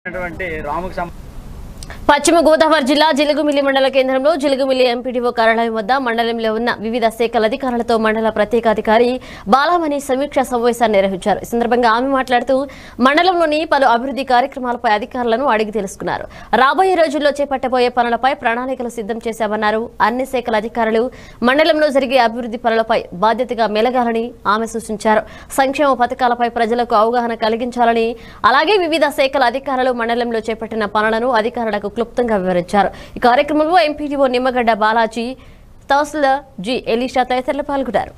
ఉన్నటువంటి రాముకు సం పశ్చిమ గోదావరి జిల్లా జిలుగుమిల్లి మండల కేంద్రంలో జిలుగుమిల్లి ఎంపీడీఓ కార్యాలయం వద్ద మండలంలో ఉన్న వివిధ శాఖల అధికారులతో మండల ప్రత్యేక అధికారి బాలామణి సమీక్ష సమావేశాన్ని నిర్వహించారు ఈ సందర్భంగా ఆమె మాట్లాడుతూ మండలంలోని పలు అభివృద్ధి కార్యక్రమాలపై అధికారులను అడిగి తెలుసుకున్నారు రాబోయే రోజుల్లో చేపట్టబోయే పనులపై ప్రణాళికలు సిద్ధం చేశామన్నారు అన్ని శాఖల అధికారులు మండలంలో జరిగే అభివృద్ధి పనులపై బాధ్యతగా మెలగాలని ఆమె సూచించారు సంక్షేమ పథకాలపై ప్రజలకు అవగాహన కలిగించాలని అలాగే వివిధ శాఖల అధికారులు మండలంలో చేపట్టిన పనులను అధికారులకు క్లుప్తంగా వివరించారు ఈ కార్యక్రమంలో MPDO Nimmagadda Balaji tahsildar G Elisha తదితరులు పాల్గొన్నారు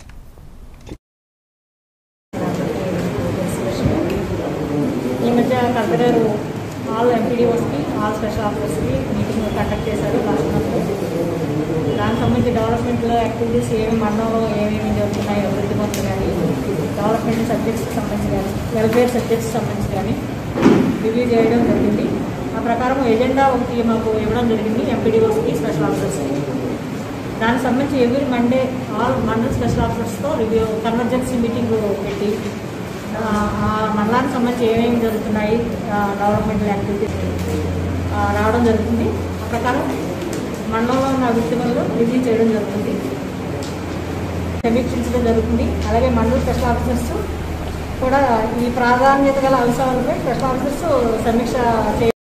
ఈ మధ్య కలెక్టర్ ఆల్ ఎంపీడీఓస్కి ఆల్ స్పెషల్ ఆఫీసర్స్కి మీటింగ్ కండక్ట్ చేశారు లాస్ట్ మంత్ దానికి సంబంధించి డెవలప్మెంట్లో యాక్టివిటీస్ ఏమి మండలంలో ఏమేమి జరుగుతున్నాయి అభివృద్ధి పనులు కానీ డెవలప్మెంట్ సబ్జెక్ట్స్కి సంబంధించి కానీ వెల్ఫేర్ సబ్జెక్ట్స్ సంబంధించి కానీ రివ్యూ చేయడం జరిగింది ఆ ప్రకారం ఎజెండా ఒకటి మాకు ఇవ్వడం జరిగింది ఎంపీడీఓస్కి స్పెషల్ ఆఫీసర్స్కి దానికి సంబంధించి every Monday all mandal special ఆఫీసర్స్తో రివ్యూ కన్వర్జెన్సీ మీటింగ్ పెట్టి ఆ, ఆ మండలానికి సంబంధించి ఏమేమి జరుగుతున్నాయి డెవలప్మెంట్ యాక్టివిటీస్ రావడం జరుగుతుంది ఆ ప్రకారం మండలంలో ఉన్న అభివృద్ధి పనులు రివ్యూ చేయడం జరుగుతుంది సమీక్షించడం జరుగుతుంది అలాగే మండల స్పెషల్ ఆఫీసర్స్ కూడా ఈ ప్రాధాన్యత గల అంశాలపై స్పెషల్ ఆఫీసర్స్ సమీక్ష చే